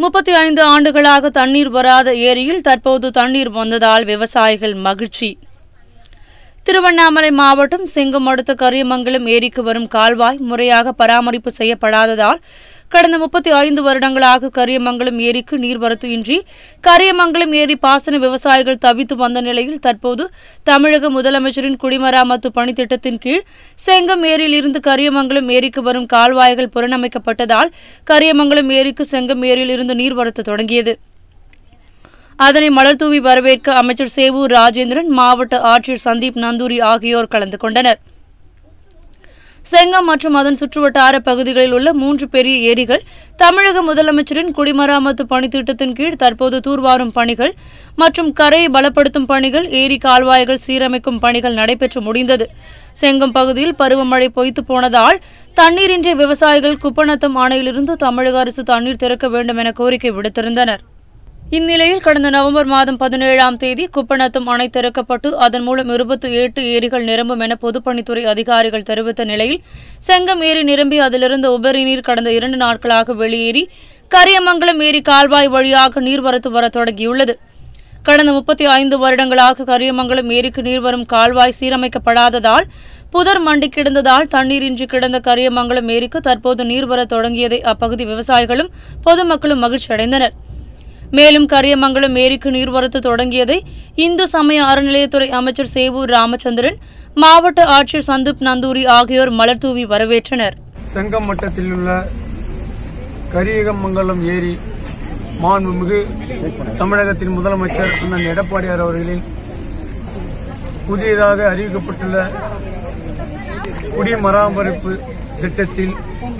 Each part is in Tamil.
முப்பத்தி ஐந்து ஆண்டுகளாக தண்ணீர் வராத ஏரியில் தற்போது தண்ணீர் வந்ததால் விவசாயிகள் மகிழ்ச்சி திருவண்ணாமலை மாவட்டம் செங்கம் அடுத்த கரியமங்கலம் ஏரிக்கு வரும் கால்வாய் முறையாக பராமரிப்பு செய்யப்படாததால் கடந்த முப்பத்தி ஐந்து வருடங்களாக கரியமங்கலம் ஏரிக்கு நீர்வரத்து இன்றி கரியமங்கலம் ஏரி பாசன விவசாயிகள் தவித்து வந்த நிலையில் தற்போது தமிழக முதலமைச்சரின் குடிமராமத்து பணித்திட்டத்தின் கீழ் செங்கம் ஏரியில் இருந்து கரியமங்கலம் ஏரிக்கு வரும் கால்வாய்கள் புறணமைக்கப்பட்டதால் கரியமங்கலம் ஏரிக்கு செங்கம் ஏரியில் இருந்து நீர்வரத்து தொடங்கியது அதனை மலர் தூவி வரவேற்க அமைச்சர் சேவூர் ராஜேந்திரன் மாவட்ட ஆட்சியர் சந்தீப் நந்தூரி ஆகியோர் கலந்து கொண்டனர் செங்கம் மற்றும் அதன் சுற்றுவட்டார பகுதிகளில் உள்ள மூன்று பெரிய ஏரிகள் தமிழக முதலமைச்சரின் குடிமராமத்து பணித்திட்டத்தின் கீழ் தற்போது தூர்வாரும் பணிகள் மற்றும் கரையை பலப்படுத்தும் பணிகள் ஏரி கால்வாய்கள் சீரமைக்கும் பணிகள் நடைபெற்று முடிந்தது செங்கம் பகுதியில் பருவமழை பொய்த்து போனதால் தண்ணீரின்றி விவசாயிகள் குப்பநத்தம் அணையிலிருந்து தமிழக அரசு தண்ணீர் திறக்க வேண்டும் என கோரிக்கை விடுத்திருந்தனர் இந்நிலையில் கடந்த நவம்பர் மாதம் பதினேழாம் தேதி குப்பநத்தம் அணை திறக்கப்பட்டு அதன் மூலம் இருபத்தி எட்டு ஏரிகள் நிரம்பும் என பொதுப்பணித்துறை அதிகாரிகள் தெரிவித்த நிலையில் செங்கம் ஏரி நிரம்பி அதிலிருந்து உபரி நீர் கடந்த இரண்டு நாட்களாக வெளியேறி கரியமங்கலம் ஏரி கால்வாய் வழியாக நீர்வரத்து வர தொடங்கியுள்ளது கடந்த முப்பத்தி ஐந்து வருடங்களாக கரியமங்கலம் ஏரிக்கு நீர் வரும் கால்வாய் சீரமைக்கப்படாததால் புதர் மண்டி கிடந்ததால் தண்ணீரின்றி கிடந்த கரியமங்கலம் ஏரிக்கு தற்போது நீர் வரத் தொடங்கியதை அப்பகுதி விவசாயிகளும் பொதுமக்களும் மகிழ்ச்சி அடைந்தனர் மேலும் கரியமங்கலம் ஏரிக்கு நீர்வரத்து தொடங்கியதை இந்து சமய அறநிலையத்துறை அமைச்சர் சேவூர் ராமச்சந்திரன் மாவட்ட ஆட்சியர் சந்தீப் நந்தூரி ஆகியோர் மலர்தூவி வரவேற்றனர் செங்கம் மட்டத்தில் உள்ள கரியகமங்கலம் ஏரி மாண்புமிகு தமிழகத்தின் முதலமைச்சர் அண்ணன் எடப்பாடியார் அவர்களின் புதியதாக அறிவிக்கப்பட்டுள்ள குடிமராமரிப்பு திட்டத்தில்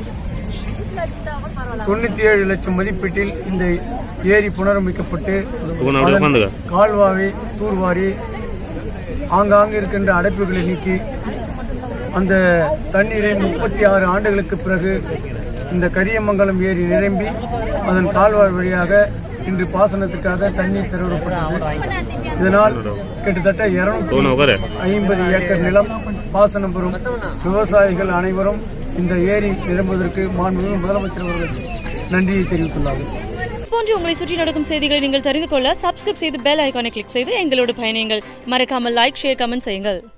தொண்ணூத்தி ஏழு லட்சம் மதிப்பீட்டில் இந்த ஏரி புனரமைக்கப்பட்டு அதன் கால்வாயை தூர்வாரி ஆங்காங்கு இருக்கின்ற அடைப்புகளை நீக்கி அந்த தண்ணீரை முப்பத்தி ஆறு ஆண்டுகளுக்கு பிறகு இந்த கரியமங்கலம் ஏரி நிரம்பி அதன் கால்வாய் வழியாக இன்று பாசனத்துக்காக தண்ணீர் திறவிடப்பட்டது இதனால் கிட்டத்தட்ட இருநூத்தி ஐம்பது ஏக்கர் நிலம் பாசனம் பெறும் விவசாயிகள் அனைவரும் இந்த ஏரி நிரம்புவதற்கு மாண்புமிகு முதலமைச்சர் அவர்கள் நன்றியை தெரிவித்துள்ளார்கள் போன்று உங்களை சுற்றி நடக்கும் செய்திகளை நீங்கள் தெரிந்து கொள்ள சப்ஸ்கிரைப் செய்து பெல் ஐகானை கிளிக் செய்து எங்களோடு பயணியுங்கள் மறக்காமல் லைக் ஷேர் கமெண்ட் செய்யுங்கள்